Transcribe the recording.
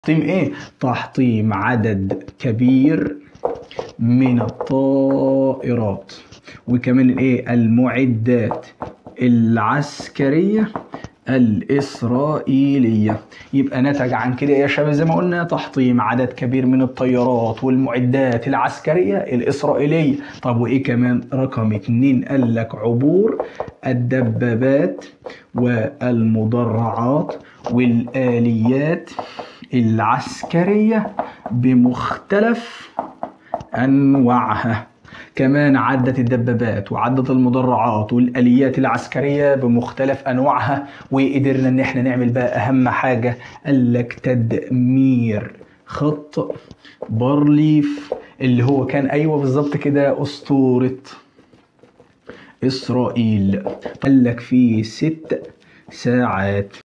تحطيم ايه تحطيم عدد كبير من الطائرات وكمان الايه المعدات العسكريه الإسرائيلية يبقى نتج عن كده يا شباب زي ما قلنا تحطيم عدد كبير من الطيارات والمعدات العسكرية الإسرائيلية طب وإيه كمان رقم اتنين قال لك عبور الدبابات والمدرعات والآليات العسكرية بمختلف أنواعها كمان عدت الدبابات وعدت المدرعات والآليات العسكرية بمختلف أنواعها وقدرنا إن احنا نعمل بقى أهم حاجة قال لك تدمير خط بارليف اللي هو كان أيوه بالظبط كده أسطورة إسرائيل قال لك في ست ساعات